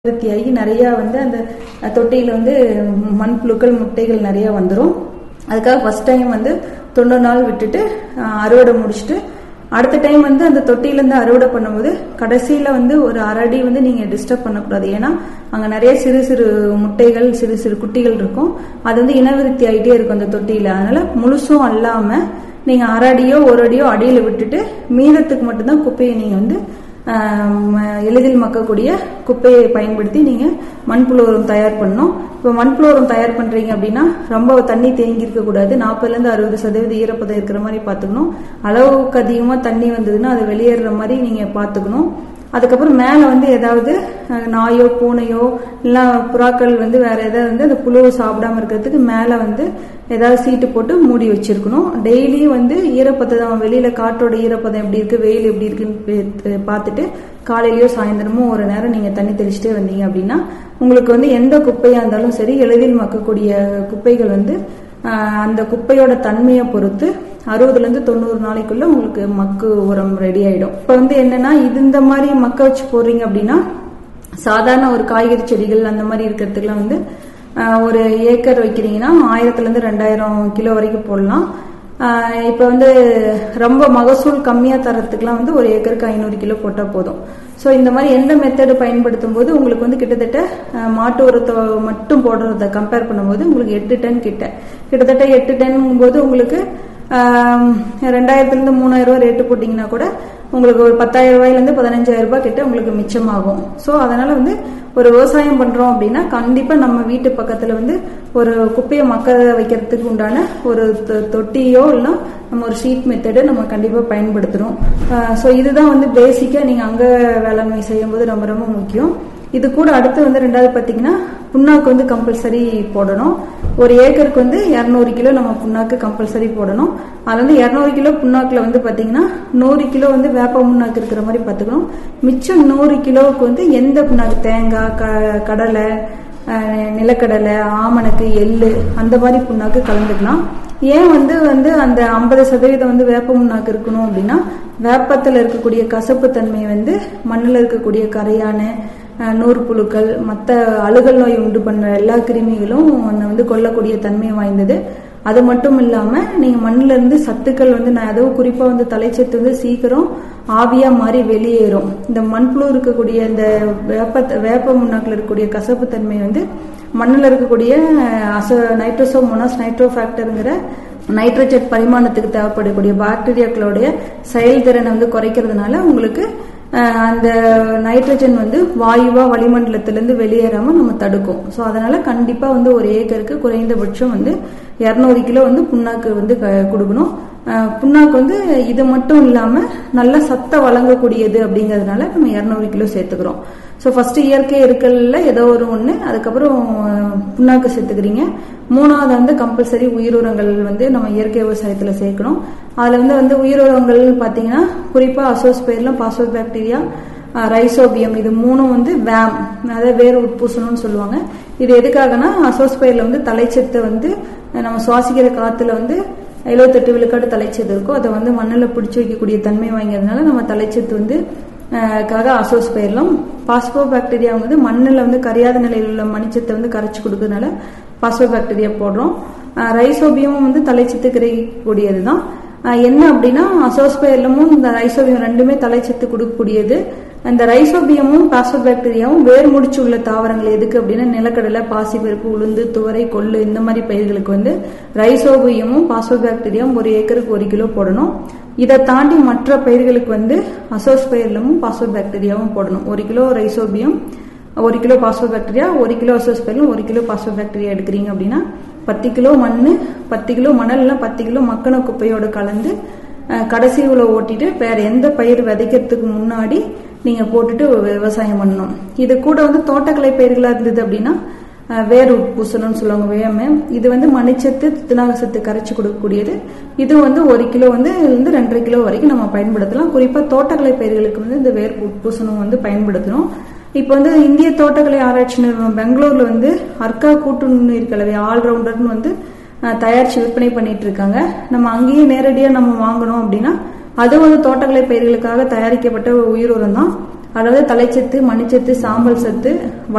விருத்தியாகி நிறைய வந்து அந்த தொட்டியில வந்து மண்புழுக்கள் முட்டைகள் நிறைய வந்துடும் அதுக்காக ஃபர்ஸ்ட் டைம் வந்து தொண்ணூறு நாள் விட்டுட்டு அஹ், அறுவடை முடிச்சுட்டு அடுத்த டைம் வந்து அந்த தொட்டியிலேருந்து அறுவடை பண்ணும்போது கடைசியில் வந்து ஒரு அரை அடி வந்து நீங்கள் டிஸ்டர்ப் பண்ணக்கூடாது ஏன்னா அங்கே நிறைய சிறு சிறு முட்டைகள் சிறு சிறு குட்டிகள் இருக்கும் அது வந்து இனவிருத்தி ஆகிட்டே இருக்கும் அந்த தொட்டியில் அதனால முழுசும் அல்லாமல் நீங்கள் அரை அடியோ ஒரு அடியோ அடியில் விட்டுட்டு மீதத்துக்கு மட்டும்தான் குப்பையை நீங்கள் வந்து ஆம், எளிதில் மக்கக்கூடிய குப்பையை பயன்படுத்தி நீங்க மண்புழு உரம் தயார் பண்ணணும் இப்போ மண்புழு உரம் தயார் பண்றீங்க அப்படின்னா ரொம்ப தண்ணி தேங்கி இருக்க கூடாது நாற்பதுல இருந்து அறுபது சதவீத ஈரப்பதம் இருக்கிற மாதிரி பார்த்துக்கணும் அளவுக்கு அதிகமா தண்ணி வந்ததுன்னா அது வெளியேற மாதிரி நீங்க பார்த்துக்கணும் அதுக்கப்புறம் மேலே வந்து ஏதாவது அஹ், நாயோ பூனையோ இல்லை புறாக்கள் வந்து வேற ஏதாவது வந்து அந்த புழுவை சாப்பிடாம இருக்கிறதுக்கு மேலே வந்து ஏதாவது சீட்டு போட்டு மூடி வச்சிருக்கணும் டெய்லியும் வந்து ஈரப்பதம் வெளியில காற்றோட ஈரப்பதம் எப்படி இருக்கு வெயில் எப்படி இருக்குன்னு பே- பார்த்துட்டு காலையிலயோ சாயந்தரமும் ஒரு நேரம் நீங்க தண்ணி தெளிச்சுட்டே வந்தீங்க அப்படின்னா உங்களுக்கு வந்து எந்த குப்பையா இருந்தாலும் சரி எளிதில் மக்கக்கூடிய குப்பைகள் வந்து ஆஹ், அந்த குப்பையோட தன்மையை பொறுத்து அறுபதுல இருந்து தொண்ணூறு நாளைக்குள்ள உங்களுக்கு மக்கு உரம் ரெடி ஆயிடும் இப்போ வந்து என்னன்னா இது இந்த மாதிரி மக்க வச்சு போடுறீங்க அப்படின்னா சாதாரண ஒரு காய்கறி செடிகள் அந்த மாதிரி இருக்கிறதுக்குலாம் வந்து ஆஹ், ஒரு ஏக்கர் வைக்கிறீங்கன்னா ஆயிரத்துல இருந்து ரெண்டாயிரம் கிலோ வரைக்கும் போடலாம் ஆஹ், இப்போ வந்து ரொம்ப மகசூல் கம்மியா தரத்துக்குலாம் வந்து ஒரு ஏக்கருக்கு ஐநூறு கிலோ போட்டா போதும் ஸோ இந்த மாதிரி எந்த மெத்தடு பயன்படுத்தும் போது உங்களுக்கு வந்து கிட்டத்தட்ட ஆஹ், மாட்டு உரத்தை மட்டும் போடுறத கம்பேர் பண்ணும்போது உங்களுக்கு எட்டு டன் கிட்ட கிட்டத்தட்ட எட்டு டன் போது உங்களுக்கு ஆம், ரெண்டாயிரத்துலேருந்து மூணாயிரம் ரூபாய் ரேட்டு போட்டிங்கன்னா கூட உங்களுக்கு ஒரு பத்தாயிரம் ரூபாயிலேருந்து பதினஞ்சாயிரம் ரூபாய் கிட்ட உங்களுக்கு மிச்சமாகும் ஸோ அதனால வந்து ஒரு விவசாயம் பண்றோம் அப்படின்னா கண்டிப்பா நம்ம வீட்டு பக்கத்துல வந்து ஒரு குப்பையை மக்க வைக்கிறதுக்கு உண்டான ஒரு தொ- தொட்டியோ இல்லை நம்ம ஒரு ஷீட் மெத்தடு நம்ம கண்டிப்பா பயன்படுத்துறோம் ஸோ இதுதான் வந்து பேசிக்கா நீங்க அங்க வேளாண்மை செய்யும்போது ரொம்ப ரொம்ப முக்கியம் இது கூட அடுத்து வந்து ரெண்டாவது பார்த்தீங்கன்னா புண்ணாக்கு வந்து கம்பல்சரி போடணும் ஒரு ஏக்கருக்கு வந்து இரநூறு கிலோ நம்ம புண்ணாக்கு கம்பல்சரி போடணும் அதுல வந்து இரநூறு கிலோ புண்ணாக்குல வந்து பார்த்தீங்கன்னா நூறு கிலோ வந்து வேப்ப புண்ணாக்கு இருக்கிற மாதிரி பார்த்துக்கணும் மிச்சம் நூறு கிலோவுக்கு வந்து எந்த புண்ணாக்கு தேங்காய் க கடலை அஹ், நிலக்கடலை ஆமணக்கு எள்ளு அந்த மாதிரி புண்ணாக்கு கலந்துக்கலாம் ஏன் வந்து வந்து அந்த ஐம்பது சதவீதம் வந்து வேப்ப புண்ணாக்கு இருக்கணும் அப்படின்னா வேப்பத்தில் இருக்கக்கூடிய கசப்பு தன்மை வந்து மண்ணில் இருக்கக்கூடிய கரையான அஹ், நூற்புழுக்கள் மற்ற அழுகல் நோய் உண்டு பண்ற எல்லா கிருமிகளும் அந்த வந்து கொல்லக்கூடிய தன்மை வாய்ந்தது அது மட்டும் இல்லாம நீங்க மண்ணுல இருந்து சத்துக்கள் வந்து நான் அதுவும் குறிப்பா வந்து தலைச்சத்து வந்து சீக்கிரம் ஆவியா மாறி வெளியேறும் இந்த மண்புழு இருக்கக்கூடிய இந்த வேப்ப வேப்ப முன்னாக்கில் இருக்கக்கூடிய கசப்பு தன்மை வந்து மண்ணில் இருக்கக்கூடிய அஹ், அச நைட்ரோசோமோனாஸ் நைட்ரோஃபேக்டருங்கிற நைட்ரஜன் பரிமாணத்துக்கு தேவைப்படக்கூடிய பாக்டீரியாக்களுடைய செயல்திறனை வந்து குறைக்கிறதுனால உங்களுக்கு அஹ், அந்த நைட்ரஜன் வந்து வாயுவா வளிமண்டலத்திலிருந்து வெளியேறாம நம்ம தடுக்கும் ஸோ அதனால கண்டிப்பா வந்து ஒரு ஏக்கருக்கு குறைந்தபட்சம் வந்து இரநூறு கிலோ வந்து புண்ணாக்கு வந்து க- கொடுக்கணும் அஹ், புண்ணாக்கு வந்து இது மட்டும் இல்லாம நல்ல சத்தை வழங்கக்கூடியது அப்படிங்கிறதுனால நம்ம இரநூறு கிலோ சேர்த்துக்கிறோம் ஸோ ஃபர்ஸ்ட் இயற்கை இருக்கல்ல ஏதோ ஒரு ஒன்று அதுக்கப்புறம் அஹ், புண்ணாக்கு சேர்த்துக்கிறீங்க மூணாவது வந்து கம்பல்சரி உயிரினங்கள் வந்து நம்ம இயற்கை விவசாயத்தில் சேர்க்கணும் அதில் வந்து வந்து உயிரினங்கள் பார்த்தீங்கன்னா குறிப்பாக அசோஸ்பெயர்லாம் பாசோ பாக்டீரியா ரைசோபியம் இது மூணும் வந்து வேம் அதாவது வேர் உட்பூசணும்னு சொல்லுவாங்க இது எதுக்காகனா அசோஸ்பெயர்ல வந்து தலைச்சத்தை வந்து நம்ம சுவாசிக்கிற காத்துல வந்து எழுபத்தெட்டு விழுக்காடு தலைச்சத்து இருக்கும் அதை வந்து மண்ணில் பிடிச்சி வைக்கக்கூடிய தன்மை வாங்கிறதுனால நம்ம தலைச்சத்து வந்து அஹ், காக அசோஸ்பெயர்லும் பாஸ்போ பாக்டீரியா வந்து மண்ணில் வந்து கரையாத நிலையில் உள்ள மணிச்சத்தை வந்து கரைச்சி கொடுக்கறதுனால பாஸ்போ பாக்டீரியா போடுறோம் அஹ், ரைசோபியமும் வந்து தலைச்சத்து கிடைக்கக்கூடியது தான் என்ன அப்படின்னா அசோஸ்பெயர்லமும் இந்த ரைசோபியம் ரெண்டுமே தலைச்சத்து கொடுக்கக்கூடியது அந்த ரைசோபியமும் பாஸ்போபாக்டீரியாவும் வேர் முடிச்சு உள்ள தாவரங்கள் எதுக்கு அப்படின்னா நிலக்கடலை பாசிப்பருப்பு உளுந்து துவரை கொள்ளு இந்த மாதிரி பயிர்களுக்கு வந்து ரைசோபியமும் பாஸ்போபாக்டீரியாவும் ஒரு ஏக்கருக்கு ஒரு கிலோ போடணும் இதை தாண்டி மற்ற பயிர்களுக்கு வந்து அசோஸ்பெயர்லமும் பாஸ்போபாக்டீரியாவும் போடணும் ஒரு கிலோ ரைசோபியம் ஒரு கிலோ பாஸ்போபாக்டீரியா ஒரு கிலோ அசோஸ்பெயர்லும் ஒரு கிலோ பாஸ்போபாக்டீரியா எடுக்கிறீங்க அப்படின்னா பத்து கிலோ மண் பத்து கிலோ மணல்ல பத்து கிலோ மக்கின குப்பையோட கலந்து அஹ், கடைசி உழவு ஓட்டிட்டு வேற எந்த பயிர் விதைக்கிறதுக்கு முன்னாடி நீங்க போட்டுட்டு விவசாயம் பண்ணணும் இது கூட வந்து தோட்டக்கலை பயிர்களா இருந்தது அப்படின்னா அஹ், வேர் உட்பூசணும்னு சொல்லுவாங்க வேம இது வந்து மணிச்சத்து துத்தநாக சத்து கரைச்சி கொடுக்கக்கூடியது இது வந்து ஒரு கிலோ வந்து இதுல இருந்து ரெண்டரை கிலோ வரைக்கும் நம்ம பயன்படுத்தலாம் குறிப்பா தோட்டக்கலை பயிர்களுக்கு வந்து இந்த வேர் உட்பூசணம் வந்து பயன்படுத்தணும் இப்போ வந்து இந்திய தோட்டக்கலை ஆராய்ச்சி நிறுவனம் பெங்களூர்ல வந்து அர்க்கா கூட்டு நுண்ணுயிர் கலவை ஆல்ரவுண்டர்னு வந்து அஹ், தயாரிச்சு விற்பனை பண்ணிட்டு இருக்காங்க நம்ம அங்கேயே நேரடியா நம்ம வாங்கணும் அப்படின்னா அது வந்து தோட்டக்கலை பயிர்களுக்காக தயாரிக்கப்பட்ட ஒரு உயிர் உரம் தான் அதாவது தலைச்சத்து மணிச்சத்து சாம்பல் சத்து